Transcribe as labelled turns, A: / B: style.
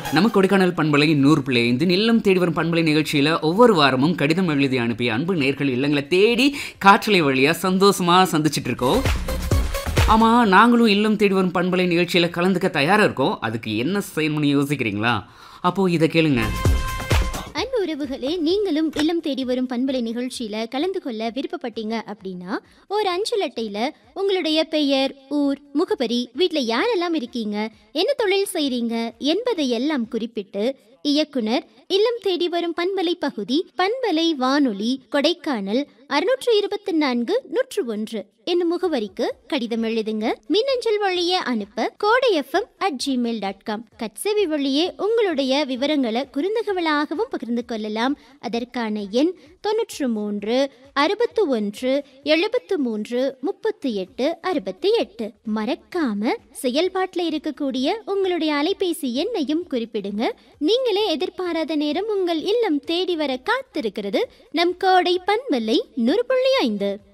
A: நம்ம கொடைக்கானல் பண்பலை நூறு பிள்ளை ஐந்து நில்லம் தேடி வரும் பண்பலை நிகழ்ச்சியில் ஒவ்வொரு வாரமும் கடிதம் எழுதி அனுப்பிய அன்பு நேர்கள் இல்லங்களை தேடி காற்றலை வழியாக சந்தோஷமாக சந்திச்சிட்டு இருக்கோம் ஆமாம் நாங்களும் இல்லம் தேடி வரும் பண்பலை நிகழ்ச்சியில் கலந்துக்க தயாராக இருக்கோம் அதுக்கு என்ன செய்யணும்னு யோசிக்கிறீங்களா அப்போது இதை கேளுங்க
B: அன்பு உறவுகளே நீங்களும் இல்லம் தேடி வரும் பண்பலை நிகழ்ச்சியில கலந்து கொள்ள விருப்பப்பட்டீங்க அப்படின்னா ஒரு அஞ்சல் அட்டையில உங்களுடைய பெயர் ஊர் முகவரி வீட்ல யாரெல்லாம் இருக்கீங்க என்ன தொழில் செய்றீங்க என்பதை எல்லாம் குறிப்பிட்டு இயக்குனர் இல்லம் தேடி வரும் பண்பலை பகுதி பண்பலை வானொலி கொடைக்கானல் அறுநூற்று இருபத்தி நான்கு நூற்று ஒன்று என்னும் முகவரிக்கு கடிதம் எழுதுங்க மின்னஞ்சல் வழியே அனுப்ப Kodai FM at Gmail dot com கட்சேவி வழியே உங்களுடைய விவரங்களை குறுந்தகவலாகவும் பகிர்ந்து கொள்ளலாம் அதற்கான எண் தொன்னூற்று மூன்று அறுபத்து ஒன்று எழுபத்து மூன்று முப்பத்தி எட்டு அறுபத்தி எட்டு மறக்காம செயல்பாட்டில் இருக்கக்கூடிய உங்களுடைய அலைபேசி எண்ணையும் குறிப்பிடுங்க நீங்களே எதிர்பாராத நேரம் உங்கள் இல்லம் தேடி வர காத்திருக்கிறது நம் கோடை பண்பலை நூறு புள்ளி ஐந்து